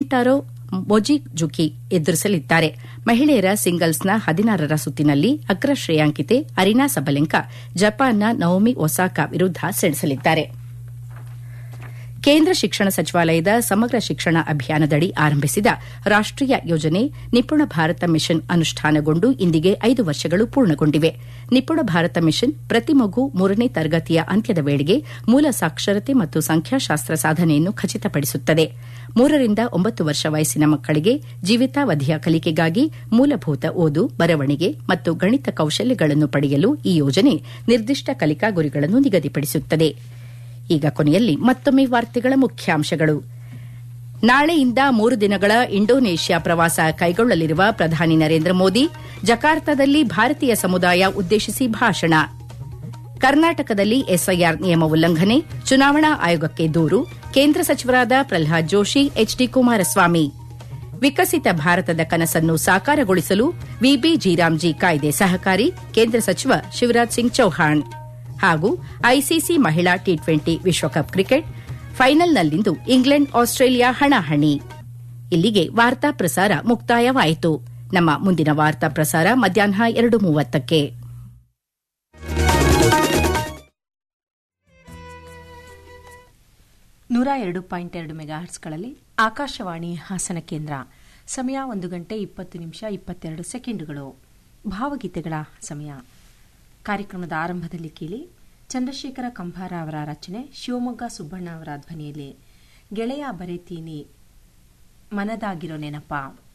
ಟಾರೋ ಮೊಜಿಜುಕಿ ಎದುರಿಸಲಿದ್ದಾರೆ ಮಹಿಳೆಯರ ಸಿಂಗಲ್ಸ್ನ ಹದಿನಾರರ ಸುತ್ತಿನಲ್ಲಿ ಅಗ್ರ ಶ್ರೇಯಾಂಕಿತೆ ಅರಿನಾ ಸಬಲೆಂಕಾ ಜಪಾನ್ನ ನವೋಮಿ ಒಸಾಕಾ ವಿರುದ್ಧ ಸೆಣಸಲಿದ್ದಾರೆ ಕೇಂದ್ರ ಶಿಕ್ಷಣ ಸಚಿವಾಲಯದ ಸಮಗ್ರ ಶಿಕ್ಷಣ ಅಭಿಯಾನದಡಿ ಆರಂಭಿಸಿದ ರಾಷ್ಟೀಯ ಯೋಜನೆ ನಿಪುಣ ಭಾರತ ಮಿಷನ್ ಅನುಷ್ಠಾನಗೊಂಡು ಇಂದಿಗೆ ಐದು ವರ್ಷಗಳು ಪೂರ್ಣಗೊಂಡಿವೆ ನಿಪುಣ ಭಾರತ ಮಿಷನ್ ಪ್ರತಿ ಮಗು ಮೂರನೇ ತರಗತಿಯ ಅಂತ್ಯದ ವೇಳೆಗೆ ಮೂಲ ಸಾಕ್ಷರತೆ ಮತ್ತು ಸಂಖ್ಯಾಶಾಸ್ತ್ರ ಸಾಧನೆಯನ್ನು ಖಚಿತಪಡಿಸುತ್ತದೆ ಮೂರರಿಂದ ಒಂಬತ್ತು ವರ್ಷ ವಯಸ್ಸಿನ ಮಕ್ಕಳಿಗೆ ಜೀವಿತಾವಧಿಯ ಕಲಿಕೆಗಾಗಿ ಮೂಲಭೂತ ಓದು ಬರವಣಿಗೆ ಮತ್ತು ಗಣಿತ ಕೌಶಲ್ಯಗಳನ್ನು ಪಡೆಯಲು ಈ ಯೋಜನೆ ನಿರ್ದಿಷ್ಟ ಕಲಿಕಾ ಗುರಿಗಳನ್ನು ನಿಗದಿಪಡಿಸುತ್ತದೆ ಈಗ ಕೊನೆಯಲ್ಲಿ ಮತ್ತೊಮ್ಮೆ ವಾರ್ತೆಗಳ ಮುಖ್ಯಾಂಶಗಳು ನಾಳೆಯಿಂದ ಮೂರು ದಿನಗಳ ಇಂಡೋನೇಷ್ಯಾ ಪ್ರವಾಸ ಕೈಗೊಳ್ಳಲಿರುವ ಪ್ರಧಾನಿ ನರೇಂದ್ರ ಮೋದಿ ಜಕಾರ್ತಾದಲ್ಲಿ ಭಾರತೀಯ ಸಮುದಾಯ ಉದ್ದೇಶಿಸಿ ಭಾಷಣ ಕರ್ನಾಟಕದಲ್ಲಿ ಎಸ್ಐಆರ್ ನಿಯಮ ಉಲ್ಲಂಘನೆ ಚುನಾವಣಾ ಆಯೋಗಕ್ಕೆ ದೂರು ಕೇಂದ್ರ ಸಚಿವರಾದ ಪ್ರಲ್ಹಾದ್ ಜೋಶಿ ಎಚ್ಡಿ ಕುಮಾರಸ್ವಾಮಿ ವಿಕಸಿತ ಭಾರತದ ಕನಸನ್ನು ಸಾಕಾರಗೊಳಿಸಲು ವಿಬಿ ಜೀರಾಮ್ಜಿ ಕಾಯ್ದೆ ಸಹಕಾರಿ ಕೇಂದ್ರ ಸಚಿವ ಶಿವರಾಜ್ ಸಿಂಗ್ ಚೌಹಾಣ್ ಹಾಗೂ ಐಸಿಸಿ ಮಹಿಳಾ ಟಿ ಟ್ವೆಂಟಿ ವಿಶ್ವಕಪ್ ಕ್ರಿಕೆಟ್ ಫೈನಲ್ನಲ್ಲಿಂದು ಇಂಗ್ಲೆಂಡ್ ಆಸ್ಟ್ರೇಲಿಯಾ ಹಣಾಹಣಿ ಇಲ್ಲಿಗೆ ವಾರ್ತಾ ಪ್ರಸಾರ ಮುಕ್ತಾಯವಾಯಿತು ನಮ್ಮ ಮುಂದಿನ ವಾರ್ತಾ ಪ್ರಸಾರ ಮಧ್ಯಾಹ್ನ ಎರಡು ಮೂವತ್ತಕ್ಕೆ ನೂರ ಎರಡು ಪಾಯಿಂಟ್ ಎರಡು ಮೆಗಾಹರ್ಸ್ಗಳಲ್ಲಿ ಆಕಾಶವಾಣಿ ಹಾಸನ ಕೇಂದ್ರ ಸಮಯ ಒಂದು ಗಂಟೆ ಇಪ್ಪತ್ತು ನಿಮಿಷ ಇಪ್ಪತ್ತೆರಡು ಸೆಕೆಂಡುಗಳು ಭಾವಗೀತೆಗಳ ಸಮಯ ಕಾರ್ಯಕ್ರಮದ ಆರಂಭದಲ್ಲಿ ಕೇಳಿ ಚಂದ್ರಶೇಖರ ಕಂಭಾರ ಅವರ ರಚನೆ ಶಿವಮೊಗ್ಗ ಸುಬ್ಬಣ್ಣ ಅವರ ಧ್ವನಿಯಲ್ಲಿ ಗೆಳೆಯ ಬರೆತೀನಿ ಮನದಾಗಿರೋ ನೆನಪ